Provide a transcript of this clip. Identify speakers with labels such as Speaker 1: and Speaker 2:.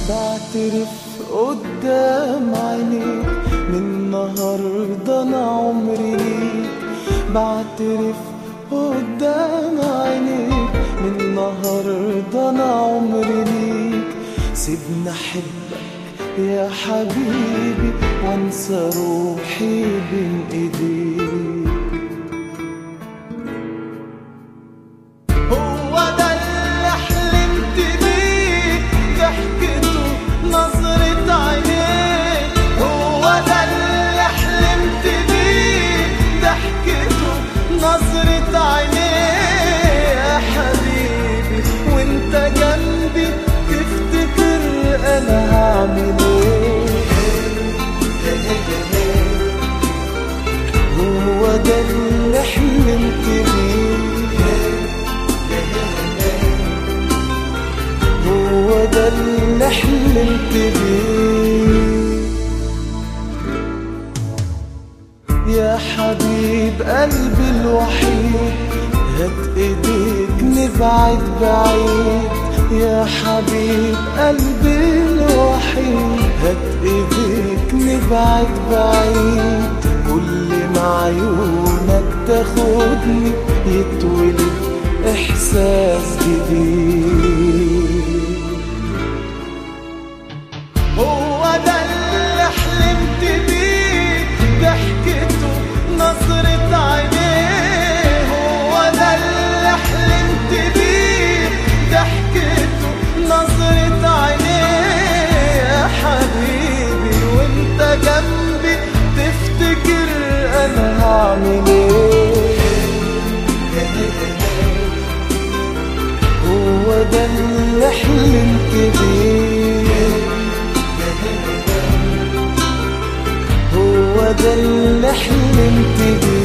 Speaker 1: بعترف قدام عينيك من النهاردة أنا عمري ليك بعترف قدام عينيك من النهاردة أنا عمري ليك سيبني أحبك يا حبيبي وانسى روحي بين ايديك هو ده اللي حلمت بيه ضحكته نظرة عينيك هو ده اللي حلمت بيه ضحكته نظرة عينيك يا حبيبي وانت جنبي تفتكر انا هعمل ايه هو ده اللي حلمت بيه هو ده اللي حلمت بيه يا حبيب قلبي الوحيد هات ايديك نبعد بعيد يا حبيب قلبي الوحيد هات ايديك نبعد بعيد كل ما عيونك تاخدني يتولد احساس جديد هو ده اللي حلمت بيه ضحكته نظرة عينيه هو ده اللي حلمت بيه ضحكته نظرة عينيه يا حبيبي وانت جنبي تفتكر انا هعمل ايه هو ده اللي حلمت بيه هو ده اللي حلمت بيه